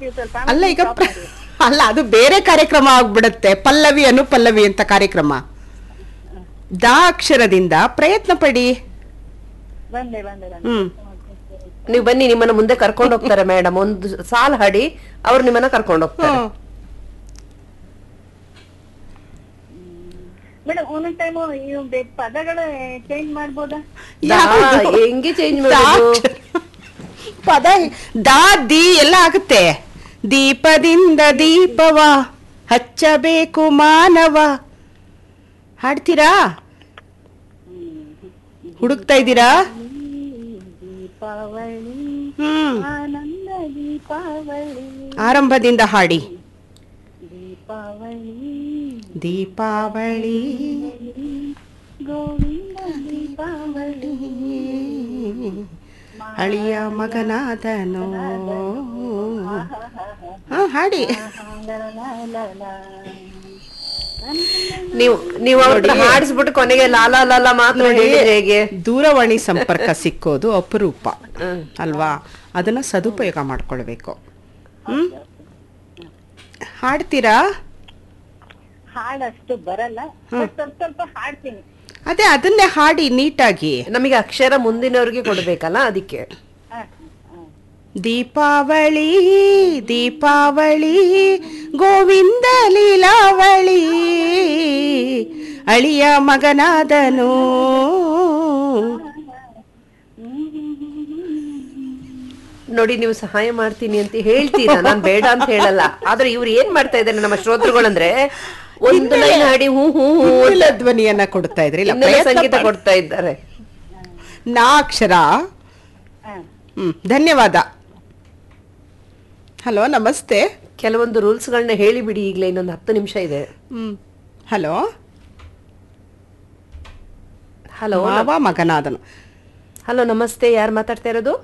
ಮಾಡ್ತೀವಿ ಸ್ವಲ್ಪ ಅಲ್ಲ ಈಗ stop ಪ್ರ- ಮಾಡಿ. ಅಲ್ಲ ಅದು ಬೇರೆ ಕಾರ್ಯಕ್ರಮ ಆಗ್ಬಿಡುತ್ತೆ ಪಲ್ಲವಿ ಅನುಪಲ್ಲವಿ ಅಂತ ಕಾರ್ಯಕ್ರಮ ದಾ ಅಕ್ಷರದಿಂದ ಪ್ರಯತ್ನ ಪಡಿ ಬಂದೆ ಬಂದೆ ಬಂದೆ ಹ್ಮ್ ನೀವು ಬನ್ನಿ ನಿಮ್ಮನ್ನ ಮುಂದೆ ಕರ್ಕೊಂಡು ಹೋಗ್ತಾರೆ ಮೇಡಮ್ ಒಂದು ಸಾಲ್ ಹಾಡಿ ಅವ್ರು ನಿಮ್ಮನ್ನ ಕರ್ಕೊಂಡು ಹೋಗ್ತಾರೆ ಹ್ಮ್. ಮೇಡಮ್ ಒಂದೊಂದ್ ಟೈಮ್ ಇವು ಬೆ- ಪದಗಳು ಚೇಂಜ್ ಮಾಡ್ಬೋದಾ ದಾ- ಯಾವ್ದು? ಹೆಂಗೆ ಚೇಂಜ್ ದಾ ಮಾಡೋದು ಅಕ್ಷರ. ಪದ ದಾ ದಿ ಎಲ್ಲ ಆಗುತ್ತೆ ದೀಪದಿಂದ ದೀಪವ ಹಚ್ಚಬೇಕು ಮಾನವ ಹಾಡ್ತೀರಾ ಹುಡುಕ್ತಾ ಇದ್ದೀರಾ ದೀಪಾವಳಿ ಹ್ಮ್ ಆನಂದ ದೀಪಾವಳಿ ಆರಂಭದಿಂದ ಹಾಡಿ ದೀಪಾವಳಿ ದೀಪಾವಳಿ ಗೋವಿಂದ ದೀಪಾವಳಿ ಅಳಿಯ ಮಗನಾದನು ಹಾ ಹಾಡಿ ನೀವು ನೀವು ಅವ್ರನ್ನ ಹಾಡಿಸ್ಬಿಟ್ಟು ಕೊನೆಗೆ ಲಾಲಾ ಲಾಲಾ ಮಾತ್ರ ಹೇಳಿದ್ರೆ ಹೇಗೆ ದೂರವಾಣಿ ಸಂಪರ್ಕ ಸಿಕ್ಕೋದು ಅಪರೂಪ ಅಲ್ವಾ ಅದನ್ನ ಸದುಪಯೋಗ ಮಾಡ್ಕೊಳ್ಬೇಕು ಹ್ಮ್ ಹಾಡ್ತೀರಾ ಹಾಡಷ್ಟು ಬರಲ್ಲ but ಸ್ವಲ್ಪ ಸ್ವಲ್ಪ ಹಾಡ್ತೀನಿ ಅದೇ ಅದನ್ನೇ ಹಾಡಿ ನೀಟಾಗಿ ನಮಗೆ ಅಕ್ಷರ ಮುಂದಿನವ್ರಿಗೆ ಕೊಡ್ಬೇಕಲ್ಲ ಅದಕ್ಕೆ ಹ, ಹ. ದೀಪಾವಳಿ ದೀಪಾವಳಿ ಗೋವಿಂದ ಲೀಲಾವಳಿ ಅಳಿಯ ಮಗನಾದನು ನೋಡಿ ನೀವು ಸಹಾಯ ಮಾಡ್ತೀನಿ ಅಂತ ಹೇಳ್ತೀರಾ ನಾನ್ ಬೇಡ ಅಂತ ಹೇಳಲ್ಲ ಆದ್ರೆ ಇವ್ರು ಏನ್ ಮಾಡ್ತಾ ಇದ್ದಾರೆ ನಮ್ಮ ಶ್ರೋತೃಗಳಂದ್ರೆ ಒಂದು ಲೈನ್ ಹಾಡಿ ಹೂ ಹೂ ಹೂ ಹಿನ್ನೆಲೆ ಧ್ವನಿಯನ್ನ ಕೊಡ್ತಾ ಇದ್ರಿ ಇಲ್ಲ ಹಿನ್ನೆಲೆ ಪ್ರಯತ್ನ ಸಂಗೀತ ಪಡ್- ಕೊಡ್ತಾ ಇದ್ದಾರೆ ಹ. ಅಕ್ಷರ ಹ. ಹ್ಮ್ ಧನ್ಯವಾದ ಹಲೋ ನಮಸ್ತೆ ಕೆಲವೊಂದು ರೂಲ್ಸ್ಗಳನ್ನ ಹೇಳಿಬಿಡಿ ಈಗಲೇ ಇನ್ನೊಂದು ಹತ್ತು ನಿಮಿಷ ಇದೆ ಹ್ಮ್ ಹಲೋ ಹಲೋ ಮಾವ ಮಗನಾದನು ಹಲೋ ನಮಸ್ತೆ ಯಾರು ಮಾತಾಡ್ತಾ ಇರೋದು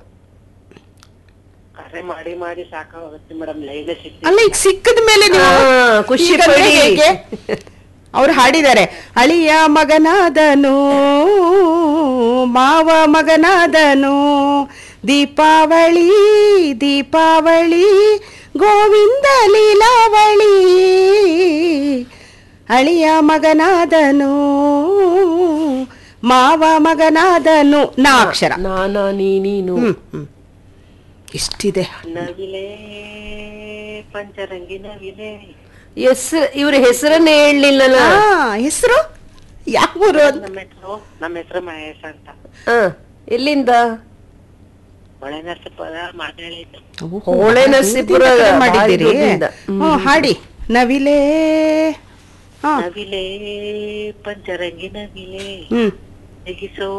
ಕರೆ ಮಾಡಿ ಮಾಡಿ ಸಾಕಾಗುತ್ತೆ ಮೇಡಮ್ ಲೈನ್ ಸಿಕ್ತಿ ಅಲ್ಲ ಈಗ ಸಿಕ್ಕದ ಮೇಲೆ ನೀವು ಆ, ಖುಷಿ ಈಗಂದ್ರೆ ಪಡಿ. ಹೇಗೆ? ಅವ್ರು ಹಾಡಿದ್ದಾರೆ ಅಳಿಯ ಮಗನಾದನು ಮಾವ ಮಗನಾದನು ದೀಪಾವಳಿ ದೀಪಾವಳಿ ಗೋವಿಂದ ಲೀಲಾವಳಿ ಅಳಿಯ ಮಗನಾದನು ಮಾವ ಮಗನಾದನು ನಾ ಅಕ್ಷರ ನಾನಾ ನೀ ನೀನು ಹ್ಮ್ ಹ್ಮ್ ಇಷ್ಟಿದೆ ನವಿಲೆ ಪಂಚರಂಗಿ ನವಿಲೆ ಹೆಸರು ಇವ್ರ ಹೆಸರನ್ನೇ ಹೇಳಲಿಲ್ಲಲ್ಲ ಆ, ಹೆಸರು ಯಾವ ಊರು ಅಂತ ನಮ್ಮ ಹೆಸರು ನಮ್ಮ ಹೆಸರು ಮಹೇಶ್ ಅಂತ ಎಲ್ಲಿಂದ ಒಳೆ ನರಸೀಪುರ ಮಾತಾಡಿ ಹೊಳೆ ನರಸೀಪುರ ದೂರದಿಂದ ಕರೆ ಭಾರಿ ಮಾಡಿದ್ದೀರಿ ದೂರದಿಂದ. ಹ್ಮ್, ಹಾಡಿ ನವಿಲೆ ಹಾ ನವಿಲೆ ಪಂಚರಂಗಿ ನವಿಲೆ ಹ್ಮ್ ನೆಗಿಸೋ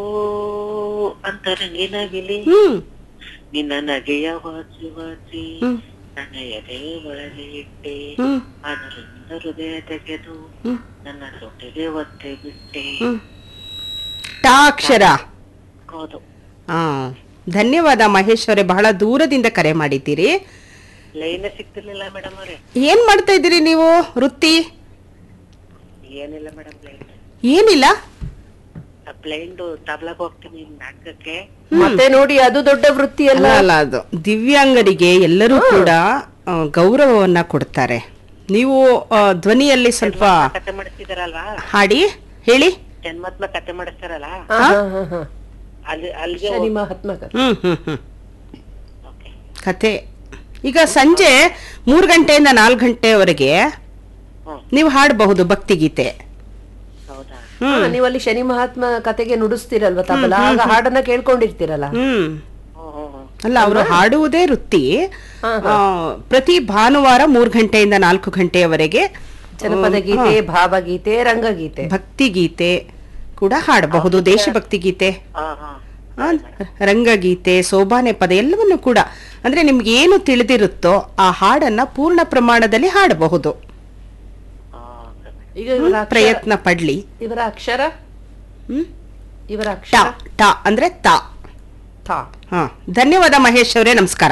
ಅಂತರಂಗಿ ನವಿಲೆ ಹ್ಮ್ ನಿನ್ನ ನಗೆಯ ವಾಸಿ ವಾಸಿ ಹ್ಮ್. ನನ್ನ ಎದೆ ಒಳಗೆ ಇಟ್ಟೆ ಹ್ಮ್ ಅದರಿಂದ ಹೃದಯ ತೆಗೆದು ಹ್ಮ್. ನನ್ನ ತೊಟ್ಟಿಗೆ ಒತ್ತೆ ಬಿಟ್ಟೆ ಹ್ಮ್ ಟಾ ಅಕ್ಷರ ಹೌದು ಹಾ ಧನ್ಯವಾದ ಮಹೇಶ್ ಅವರೇ ಬಹಳ ದೂರದಿಂದ ಕರೆ ಮಾಡಿದ್ದೀರಿ ಲೈನ್ ಸಿಗ್ತಿರ್ಲಿಲ್ಲ ಮೇಡಮ್ ಅವ್ರೆ ಏನ್ ಮಾಡ್ತಾ ಇದ್ದೀರಿ ನೀವು ವೃತ್ತಿ ಏನಿಲ್ಲ ಮೇಡಮ್ ಲೈನ್ ಏನಿಲ್ಲ ಬ್ಲೈಂಡ್ ತಬ್ಲಾಗ್ ಹೋಗ್ತೀನಿ ನಾಟಕಕ್ಕೆ ಮತ್ತೆ ನೋಡಿ ಅದು ದೊಡ್ಡ ವೃತ್ತಿ ಅಲ್ಲ ಅಲ್ಲ ಅಲ್ಲ ಅದು ದಿವ್ಯಾಂಗರಿಗೆ ಎಲ್ಲರೂ ಕೂಡ ಆ, ಗೌರವವನ್ನ ಕೊಡ್ತಾರೆ ನೀವು ಆ, ಧ್ವನಿಯಲ್ಲಿ ಸ್ವಲ್ಪ ಕತೆ ಮಾಡಿಸ್ತಿದಾರಲ್ವಾ ಹಾಡಿ ಹೇಳಿ ಜನ್ಮಾತ್ಮ ಕತೆ ಮಾಡಿಸ್ತಾರಲ್ಲ ಹಾ, ಹಾ, ಹಾ, ಹಾ. ಅಲ್ಲಿ ಅಲ್ಲಿಗೆ ಶನಿ ಮಹಾತ್ಮ ಕಥೆ. ಹ್ಮ್ ಹ್ಮ್ ಹ್ಮ್ ಓಕೆ ಕತೆ ಈಗ ಸಂಜೆ ಮೂರು ಗಂಟೆಯಿಂದ ನಾಲ್ಕು ಗಂಟೆವರೆಗೆ ಹ್ಮ್ ನೀವು ಹಾಡಬಹುದು ಭಕ್ತಿಗೀತೆ ಹೌದಾ ಹಾ, ನೀವು ಅಲ್ಲಿ ಶನಿ ಮಹಾತ್ಮ ಕತೆಗೆ ನುಡಿಸ್ತಿರಲ್ವಾ ತಬಲ ಆಗ ಹಾಡನ್ನ ಕೇಳ್ಕೊಂಡಿರ್ತೀರಲ್ಲ ಹ್ಮ್ ಹ್ಮ್ ಹ್ಮ್ ಹ್ಮ್ ಅಲ್ಲ ಅವರು ಹಾಡುವುದೇ ವೃತ್ತಿ ಹಾ, ಆ, ಪ್ರತಿ ಭಾನುವಾರ ಮೂರು ಗಂಟೆಯಿಂದ ನಾಲ್ಕು ಗಂಟೆಯವರೆಗೆ ಜನಪದ ಗೀತೆ ಭಾವಗೀತೆ ರಂಗಗೀತೆ ಭಕ್ತಿಗೀತೆ ಕೂಡ ಹಾಡಬಹುದು ದೇಶಭಕ್ತಿ ಗೀತೆ ಹಾ ಹಾ ಆ, ರಂಗಗೀತೆ ಸೋಬಾನೆ ಪದ ಎಲ್ಲವನ್ನು ಕೂಡ ಅಂದ್ರೆ ನಿಮ್ಗೆ ಏನು ತಿಳಿದಿರುತ್ತೋ ಆ ಹಾಡನ್ನ ಪೂರ್ಣ ಪ್ರಮಾಣದಲ್ಲಿ ಹಾಡಬಹುದು ಹಾ, okay. ಈಗ ಇವರ ಅಕ್ಷರ- ಪ್ರಯತ್ನ ಪಡ್ಲಿ ಇವರ ಅಕ್ಷರ ಹ್ಮ್ ಇವರ ಟ ಅಕ್ಷರ ಟ ಅಂದ್ರೆ ತ ಥಾ ಹಾ ಧನ್ಯವಾದ ಮಹೇಶ್ ಅವರೇ ನಮಸ್ಕಾರ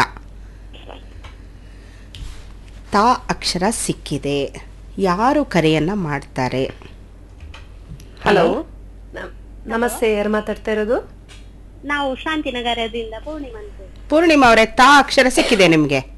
ತ ಅಕ್ಷರ ಸಿಕ್ಕಿದೆ ಯಾರು ಕರೆಯನ್ನ ಮಾಡ್ತಾರೆ ಹಲೋ ನಮಸ್ತೆ ಯಾರು ಮಾತಾಡ್ತಾ ಇರೋದು ನಾವು ಶಾಂತಿನಗರದಿಂದ ಪೂರ್ಣಿಮಾ ಅಂತ ಪೂರ್ಣಿಮಾ ಅವರೇ ತಾ ಅಕ್ಷರ ಸಿಕ್ಕಿದೆ ನಿಮ್ಗೆ